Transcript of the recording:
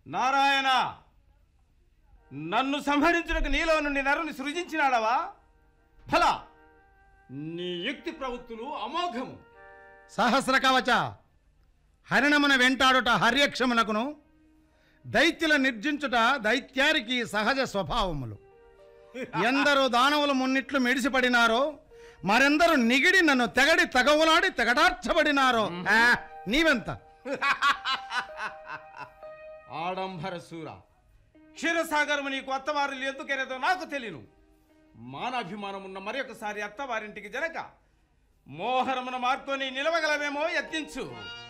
నారాయణ నన్ను సంహరించుటకు నీలో నుండి నరుని సృజించినాడవా ఫల నీ యుక్తి ప్రవృత్తులు అమోఘము సహస్ర కవచ హరిణమున వెంటాడుట హర్యక్షమునకును దైత్యుల నిర్జించుట దైత్యారికి సహజ స్వభావములు ఎందరో దానవులు మున్నిట్లు మెడిసిపడినారో మరెందరూ నిగిడి నన్ను తెగడి తగవులాడి తెగటార్చబడినారో ఆ, నీవెంత ఆడంబర శూర క్షీరసాగరము నీకు అత్తవారిలు ఎందుకనేదో నాకు తెలియను మానాభిమానమున్న మరి ఒకసారి అత్తవారింటికి జరగ మోహరమున మార్కొని నిలవగలవేమో యత్నించు